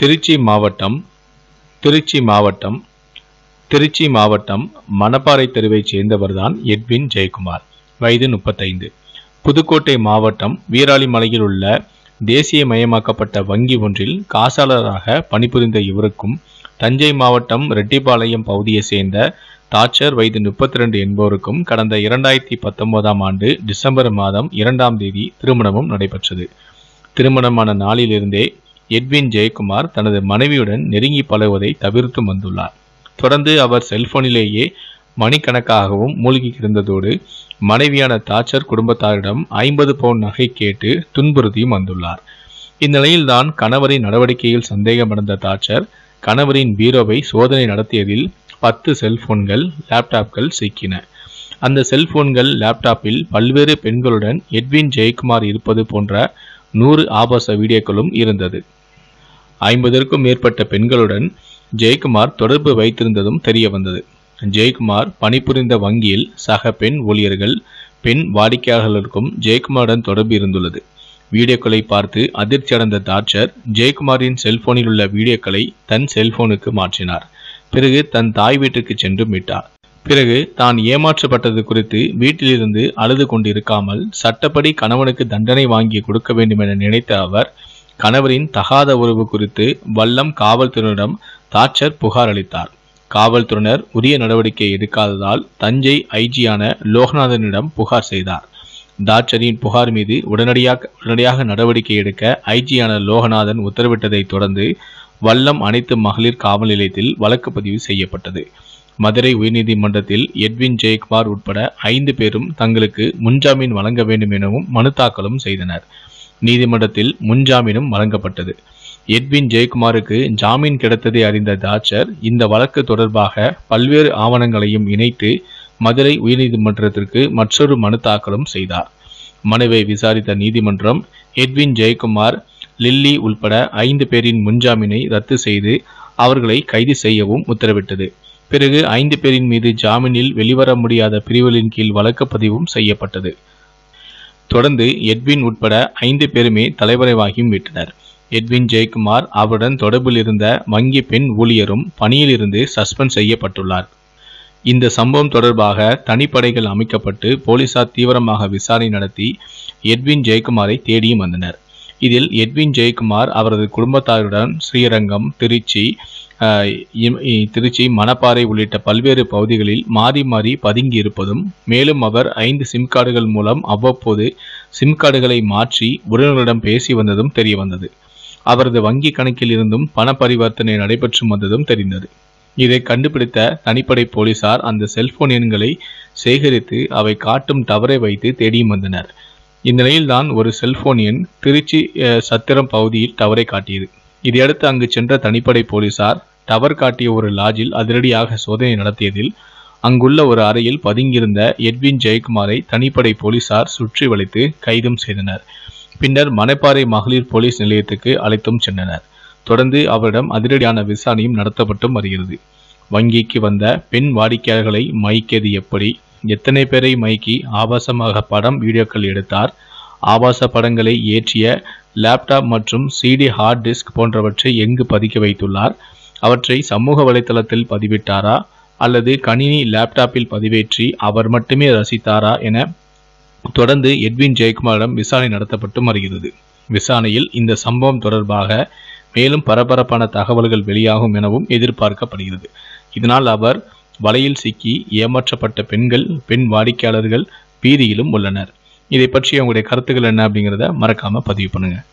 திருச்சி மாவட்டம் திருச்சி மாவட்டம் திருச்சி மாவட்டம் மணப்பாறை தெருவைச் சேர்ந்தவர்தான் எட்வின் ஜெயக்குமார் வயது முப்பத்தைந்து புதுக்கோட்டை மாவட்டம் வீராளிமலையில் உள்ள தேசியமயமாக்கப்பட்ட வங்கி ஒன்றில் காசாளராக பணிபுரிந்த இவருக்கும் தஞ்சை மாவட்டம் ரெட்டிப்பாளையம் பகுதியைச் சேர்ந்த டாச்சர் வயது முப்பத்தி ரெண்டு என்பவருக்கும் கடந்த இரண்டாயிரத்தி பத்தொன்பதாம் ஆண்டு டிசம்பர் மாதம் இரண்டாம் தேதி திருமணமும் நடைபெற்றது திருமணமான நாளிலிருந்தே எட்வின் ஜெயக்குமார் தனது மனைவியுடன் நெருங்கி பழகுவதை தவிர்த்து வந்துள்ளார் தொடர்ந்து அவர் செல்போனிலேயே மணிக்கணக்காகவும் மூழ்கி இருந்ததோடு மனைவியான தாச்சர் குடும்பத்தாரிடம் ஐம்பது பவுன் நகை கேட்டு துன்புறுத்தியும் வந்துள்ளார் இந்நிலையில்தான் கணவரின் நடவடிக்கையில் சந்தேகமடைந்த தாச்சர் கணவரின் பீரோவை சோதனை நடத்தியதில் பத்து செல்போன்கள் லேப்டாப்கள் சிக்கின அந்த செல்போன்கள் லேப்டாப்பில் பல்வேறு பெண்களுடன் எட்வின் ஜெயக்குமார் இருப்பது போன்ற நூறு ஆபாச வீடியோக்களும் இருந்தது ஐம்பதற்கும் மேற்பட்ட பெண்களுடன் ஜெயக்குமார் தொடர்பு வைத்திருந்ததும் தெரிய வந்தது ஜெயக்குமார் பணிபுரிந்த வங்கியில் சக பெண் ஊழியர்கள் பெண் வாடிக்கையாளர்களுக்கும் ஜெயக்குமாருடன் தொடர்பு இருந்துள்ளது வீடியோக்களை பார்த்து அதிர்ச்சியடைந்த டார்ச்சர் ஜெயக்குமாரின் செல்போனில் உள்ள வீடியோக்களை தன் செல்போனுக்கு மாற்றினார் பிறகு தன் தாய் வீட்டுக்கு சென்று மீட்டார் பிறகு தான் ஏமாற்றப்பட்டது குறித்து வீட்டிலிருந்து அழுது கொண்டிருக்காமல் சட்டப்படி கணவனுக்கு தண்டனை வாங்கி கொடுக்க வேண்டும் என நினைத்த அவர் கணவரின் தகாத உறவு குறித்து வல்லம் காவல்துறையிடம் தாட்சர் புகார் அளித்தார் காவல்துறையினர் உரிய நடவடிக்கை எடுக்காததால் தஞ்சை ஐஜியான லோகநாதனிடம் புகார் செய்தார் தாட்சரின் புகார் மீது உடனடியாக உடனடியாக நடவடிக்கை எடுக்க ஐஜியான லோகநாதன் உத்தரவிட்டதைத் தொடர்ந்து வல்லம் அனைத்து மகளிர் காவல் நிலையத்தில் வழக்கு பதிவு செய்யப்பட்டது மதுரை உயர்நீதிமன்றத்தில் எட்வின் ஜெயக்குமார் உட்பட ஐந்து பேரும் தங்களுக்கு முன்ஜாமீன் வழங்க வேண்டும் எனவும் மனு தாக்கலும் செய்தனர் நீதிமன்றத்தில் முன்ஜாமீனும் வழங்கப்பட்டது எட்வின் ஜெயக்குமாருக்கு ஜாமீன் கிடைத்ததை அறிந்த தாச்சர் இந்த வழக்கு தொடர்பாக பல்வேறு ஆவணங்களையும் இணைத்து மதுரை உயர்நீதிமன்றத்திற்கு மற்றொரு மனு தாக்கலும் செய்தார் மனுவை விசாரித்த நீதிமன்றம் எட்வின் ஜெயக்குமார் லில்லி உள்பட ஐந்து பேரின் முன்ஜாமீனை ரத்து செய்து அவர்களை கைது செய்யவும் உத்தரவிட்டது பிறகு ஐந்து பேரின் மீது ஜாமீனில் வெளிவர முடியாத பிரிவுகளின் கீழ் வழக்கு பதிவும் செய்யப்பட்டது தொடர்ந்து எட்வின் உட்பட ஐந்து பேருமே தலைமறைவாகியும் விட்டனர் எட்வின் ஜெயக்குமார் அவருடன் தொடர்பில் இருந்த வங்கி பெண் ஊழியரும் பணியிலிருந்து சஸ்பெண்ட் செய்யப்பட்டுள்ளார் இந்த சம்பவம் தொடர்பாக தனிப்படைகள் அமைக்கப்பட்டு போலீசார் தீவிரமாக விசாரணை நடத்தி எட்வின் ஜெயக்குமாரை தேடியும் வந்தனர் இதில் எட்வின் ஜெயக்குமார் அவரது குடும்பத்தாருடன் ஸ்ரீரங்கம் திருச்சி ஆஹ், இம்- இ- திருச்சி மணப்பாறை உள்ளிட்ட பல்வேறு பகுதிகளில் மாறி மாறி பதுங்கி இருப்பதும் மேலும் அவர் ஐந்து சிம் கார்டுகள் மூலம் அவ்வப்போது சிம் கார்டுகளை மாற்றி உறவினர்களிடம் பேசி வந்ததும் தெரிய வந்தது அவரது வங்கி கணக்கில் இருந்தும் பண பரிவர்த்தனை நடைபெற்று வந்ததும் தெரிந்தது இதை கண்டுபிடித்த தனிப்படை போலீசார் அந்த செல்போன் எண்களை சேகரித்து அவை காட்டும் டவரை வைத்து தேடியும் வந்தனர் இந்நிலையில்தான் ஒரு செல்போன் எண் திருச்சி அஹ், சத்திரம் பகுதியில் டவரை காட்டியது இதையடுத்து அங்கு சென்ற தனிப்படை போலீசார் டவர் காட்டிய ஒரு லாட்ஜில் அதிரடியாக சோதனை நடத்தியதில் அங்குள்ள ஒரு அறையில் பதுங்கியிருந்த எட்வின் ஜெயக்குமாரை தனிப்படை போலீசார் சுற்றி வளைத்து கைதும் செய்தனர் பின்னர் மணப்பாறை மகளிர் போலீஸ் நிலையத்துக்கு அழைத்தும் சென்றனர் தொடர்ந்து அவரிடம் அதிரடியான விசாரணையும் நடத்தப்பட்டும் வருகிறது வங்கிக்கு வந்த பெண் வாடிக்கையாளர்களை மயக்கியது எப்படி எத்தனை பேரை மயக்கி ஆபாசமாக படம் வீடியோக்கள் எடுத்தார் ஆபாச படங்களை ஏற்றிய லேப்டாப் மற்றும் சிடி ஹார்ட் டிஸ்க் போன்றவற்றை எங்கு பதுக்கி வைத்துள்ளார் அவற்றை சமூக வலைத்தளத்தில் பதிவிட்டாரா அல்லது கணினி லேப்டாப்பில் பதிவேற்றி அவர் மட்டுமே ரசித்தாரா என தொடர்ந்து எட்வின் ஜெயக்குமாரிடம் விசாரணை நடத்தப்பட்டு வருகிறது விசாரணையில் இந்த சம்பவம் தொடர்பாக மேலும் பரபரப்பான தகவல்கள் வெளியாகும் எனவும் எதிர்பார்க்கப்படுகிறது இதனால் அவர் வலையில் சிக்கி ஏமாற்றப்பட்ட பெண்கள் பெண் வாடிக்கையாளர்கள் பீதியிலும் உள்ளனர் இதை பற்றி உங்களுடைய கருத்துக்கள் என்ன அப்படிங்கிறத மறக்காம பதிவு பண்ணுங்க